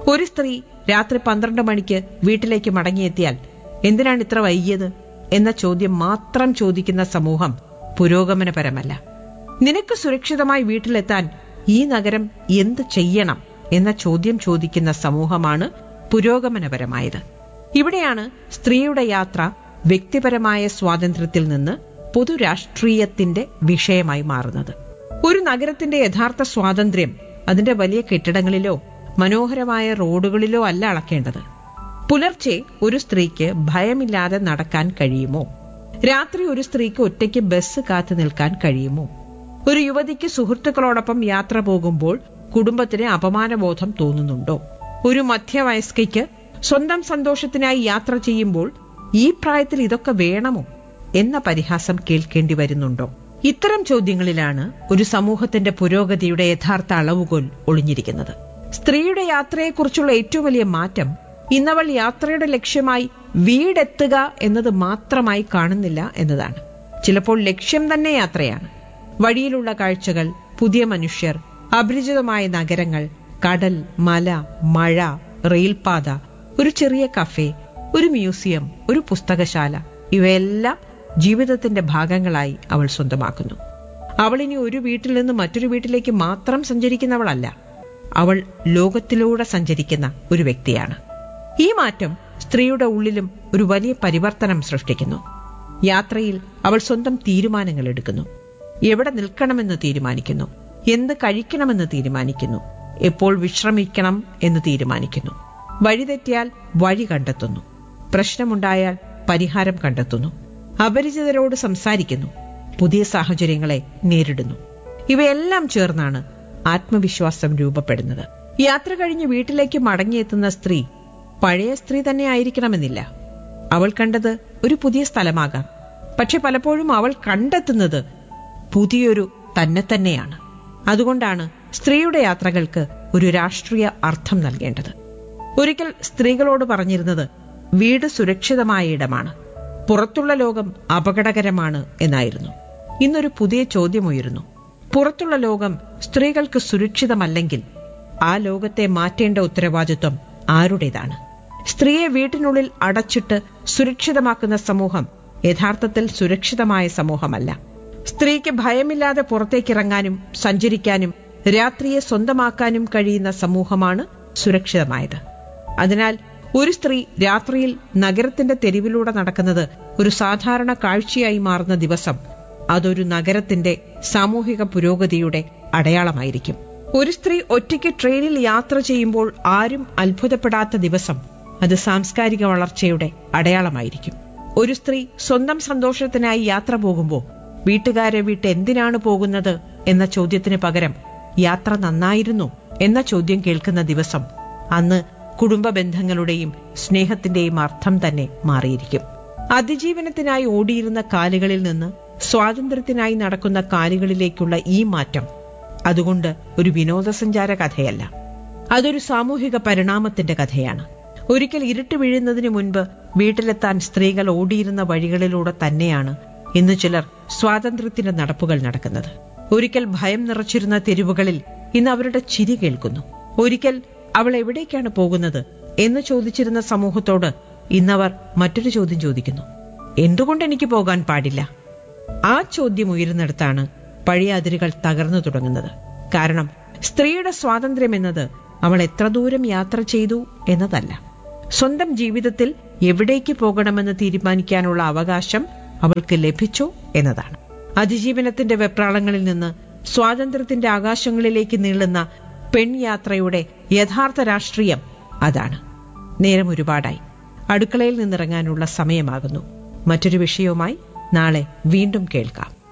ഒരു സ്ത്രീ രാത്രി പന്ത്രണ്ട് മണിക്ക് വീട്ടിലേക്ക് മടങ്ങിയെത്തിയാൽ എന്തിനാണ് ഇത്ര വൈകിയത് എന്ന ചോദ്യം മാത്രം ചോദിക്കുന്ന സമൂഹം പുരോഗമനപരമല്ല നിനക്ക് സുരക്ഷിതമായി വീട്ടിലെത്താൻ ഈ നഗരം എന്ത് ചെയ്യണം എന്ന ചോദ്യം ചോദിക്കുന്ന സമൂഹമാണ് പുരോഗമനപരമായത് ഇവിടെയാണ് സ്ത്രീയുടെ യാത്ര വ്യക്തിപരമായ സ്വാതന്ത്ര്യത്തിൽ നിന്ന് പൊതുരാഷ്ട്രീയത്തിന്റെ വിഷയമായി മാറുന്നത് ഒരു നഗരത്തിന്റെ യഥാർത്ഥ സ്വാതന്ത്ര്യം അതിന്റെ വലിയ കെട്ടിടങ്ങളിലോ മനോഹരമായ റോഡുകളിലോ അല്ല അളക്കേണ്ടത് പുലർച്ചെ ഒരു സ്ത്രീക്ക് ഭയമില്ലാതെ നടക്കാൻ കഴിയുമോ രാത്രി ഒരു സ്ത്രീക്ക് ഒറ്റയ്ക്ക് ബസ് കാത്തു നിൽക്കാൻ കഴിയുമോ ഒരു യുവതിക്ക് സുഹൃത്തുക്കളോടൊപ്പം യാത്ര പോകുമ്പോൾ കുടുംബത്തിന് അപമാനബോധം തോന്നുന്നുണ്ടോ ഒരു മധ്യവയസ്കയ്ക്ക് സ്വന്തം സന്തോഷത്തിനായി യാത്ര ചെയ്യുമ്പോൾ ഈ പ്രായത്തിൽ ഇതൊക്കെ വേണമോ എന്ന പരിഹാസം കേൾക്കേണ്ടി വരുന്നുണ്ടോ ഇത്തരം ചോദ്യങ്ങളിലാണ് ഒരു സമൂഹത്തിന്റെ പുരോഗതിയുടെ യഥാർത്ഥ അളവുകോൽ ഒളിഞ്ഞിരിക്കുന്നത് സ്ത്രീയുടെ യാത്രയെക്കുറിച്ചുള്ള ഏറ്റവും വലിയ മാറ്റം ഇന്നവൾ യാത്രയുടെ ലക്ഷ്യമായി വീടെത്തുക എന്നത് മാത്രമായി കാണുന്നില്ല എന്നതാണ് ചിലപ്പോൾ ലക്ഷ്യം തന്നെ യാത്രയാണ് വഴിയിലുള്ള കാഴ്ചകൾ പുതിയ മനുഷ്യർ അപരിചിതമായ നഗരങ്ങൾ കടൽ മല മഴ റെയിൽപാത ഒരു ചെറിയ കഫേ ഒരു മ്യൂസിയം ഒരു പുസ്തകശാല ഇവയെല്ലാം ജീവിതത്തിന്റെ ഭാഗങ്ങളായി അവൾ സ്വന്തമാക്കുന്നു അവൾ ഇനി ഒരു വീട്ടിൽ നിന്ന് മറ്റൊരു വീട്ടിലേക്ക് മാത്രം സഞ്ചരിക്കുന്നവളല്ല അവൾ ലോകത്തിലൂടെ സഞ്ചരിക്കുന്ന ഒരു വ്യക്തിയാണ് ഈ മാറ്റം സ്ത്രീയുടെ ഉള്ളിലും ഒരു വലിയ പരിവർത്തനം സൃഷ്ടിക്കുന്നു യാത്രയിൽ അവൾ സ്വന്തം തീരുമാനങ്ങൾ എടുക്കുന്നു എവിടെ നിൽക്കണമെന്ന് തീരുമാനിക്കുന്നു എന്ത് കഴിക്കണമെന്ന് തീരുമാനിക്കുന്നു എപ്പോൾ വിശ്രമിക്കണം എന്ന് തീരുമാനിക്കുന്നു വഴിതെറ്റിയാൽ വഴി കണ്ടെത്തുന്നു പ്രശ്നമുണ്ടായാൽ പരിഹാരം കണ്ടെത്തുന്നു അപരിചിതരോട് സംസാരിക്കുന്നു പുതിയ സാഹചര്യങ്ങളെ നേരിടുന്നു ഇവയെല്ലാം ചേർന്നാണ് ആത്മവിശ്വാസം രൂപപ്പെടുന്നത് യാത്ര കഴിഞ്ഞ് വീട്ടിലേക്ക് മടങ്ങിയെത്തുന്ന സ്ത്രീ പഴയ സ്ത്രീ തന്നെ ആയിരിക്കണമെന്നില്ല അവൾ കണ്ടത് ഒരു പുതിയ സ്ഥലമാകാം പക്ഷെ പലപ്പോഴും അവൾ കണ്ടെത്തുന്നത് പുതിയൊരു തന്നെ തന്നെയാണ് അതുകൊണ്ടാണ് സ്ത്രീയുടെ യാത്രകൾക്ക് ഒരു രാഷ്ട്രീയ അർത്ഥം നൽകേണ്ടത് ഒരിക്കൽ സ്ത്രീകളോട് പറഞ്ഞിരുന്നത് വീട് സുരക്ഷിതമായ ഇടമാണ് പുറത്തുള്ള ലോകം അപകടകരമാണ് എന്നായിരുന്നു ഇന്നൊരു പുതിയ ചോദ്യമുയരുന്നു പുറത്തുള്ള ലോകം സ്ത്രീകൾക്ക് സുരക്ഷിതമല്ലെങ്കിൽ ആ ലോകത്തെ മാറ്റേണ്ട ഉത്തരവാദിത്വം ആരുടേതാണ് സ്ത്രീയെ വീട്ടിനുള്ളിൽ അടച്ചിട്ട് സുരക്ഷിതമാക്കുന്ന സമൂഹം യഥാർത്ഥത്തിൽ സുരക്ഷിതമായ സമൂഹമല്ല സ്ത്രീക്ക് ഭയമില്ലാതെ പുറത്തേക്കിറങ്ങാനും സഞ്ചരിക്കാനും രാത്രിയെ സ്വന്തമാക്കാനും കഴിയുന്ന സമൂഹമാണ് സുരക്ഷിതമായത് അതിനാൽ ഒരു സ്ത്രീ രാത്രിയിൽ നഗരത്തിന്റെ തെരുവിലൂടെ നടക്കുന്നത് ഒരു സാധാരണ കാഴ്ചയായി മാറുന്ന ദിവസം അതൊരു നഗരത്തിന്റെ സാമൂഹിക പുരോഗതിയുടെ അടയാളമായിരിക്കും ഒരു സ്ത്രീ ഒറ്റയ്ക്ക് ട്രെയിനിൽ യാത്ര ചെയ്യുമ്പോൾ ആരും അത്ഭുതപ്പെടാത്ത ദിവസം അത് സാംസ്കാരിക വളർച്ചയുടെ അടയാളമായിരിക്കും ഒരു സ്ത്രീ സ്വന്തം സന്തോഷത്തിനായി യാത്ര പോകുമ്പോൾ വീട്ടുകാരെ വിട്ട് എന്തിനാണ് പോകുന്നത് എന്ന ചോദ്യത്തിന് പകരം യാത്ര നന്നായിരുന്നു എന്ന ചോദ്യം കേൾക്കുന്ന ദിവസം അന്ന് കുടുംബ ബന്ധങ്ങളുടെയും സ്നേഹത്തിന്റെയും അർത്ഥം തന്നെ മാറിയിരിക്കും അതിജീവനത്തിനായി ഓടിയിരുന്ന കാലുകളിൽ നിന്ന് സ്വാതന്ത്ര്യത്തിനായി നടക്കുന്ന കാലുകളിലേക്കുള്ള ഈ മാറ്റം അതുകൊണ്ട് ഒരു വിനോദസഞ്ചാര കഥയല്ല അതൊരു സാമൂഹിക പരിണാമത്തിന്റെ കഥയാണ് ഒരിക്കൽ ഇരുട്ട് വീഴുന്നതിന് മുൻപ് വീട്ടിലെത്താൻ സ്ത്രീകൾ ഓടിയിരുന്ന വഴികളിലൂടെ തന്നെയാണ് ഇന്ന് ചിലർ സ്വാതന്ത്ര്യത്തിന്റെ നടപ്പുകൾ നടക്കുന്നത് ഒരിക്കൽ ഭയം നിറച്ചിരുന്ന തെരുവുകളിൽ ഇന്ന് അവരുടെ ചിരി കേൾക്കുന്നു ഒരിക്കൽ അവൾ എവിടേക്കാണ് പോകുന്നത് എന്ന് ചോദിച്ചിരുന്ന സമൂഹത്തോട് ഇന്നവർ മറ്റൊരു ചോദ്യം ചോദിക്കുന്നു എന്തുകൊണ്ട് എനിക്ക് പോകാൻ പാടില്ല ആ ചോദ്യം ഉയരുന്നിടത്താണ് പഴയ അതിരുകൾ തകർന്നു തുടങ്ങുന്നത് കാരണം സ്ത്രീയുടെ സ്വാതന്ത്ര്യം എന്നത് അവൾ എത്ര ദൂരം യാത്ര ചെയ്തു എന്നതല്ല സ്വന്തം ജീവിതത്തിൽ എവിടേക്ക് പോകണമെന്ന് തീരുമാനിക്കാനുള്ള അവകാശം അവൾക്ക് ലഭിച്ചു എന്നതാണ് അതിജീവനത്തിന്റെ വെപ്രാളങ്ങളിൽ നിന്ന് സ്വാതന്ത്ര്യത്തിന്റെ ആകാശങ്ങളിലേക്ക് നീളുന്ന പെൺയാത്രയുടെ യഥാർത്ഥ രാഷ്ട്രീയം അതാണ് നേരം ഒരുപാടായി അടുക്കളയിൽ നിന്നിറങ്ങാനുള്ള സമയമാകുന്നു മറ്റൊരു വിഷയവുമായി നാളെ വീണ്ടും കേൾക്കാം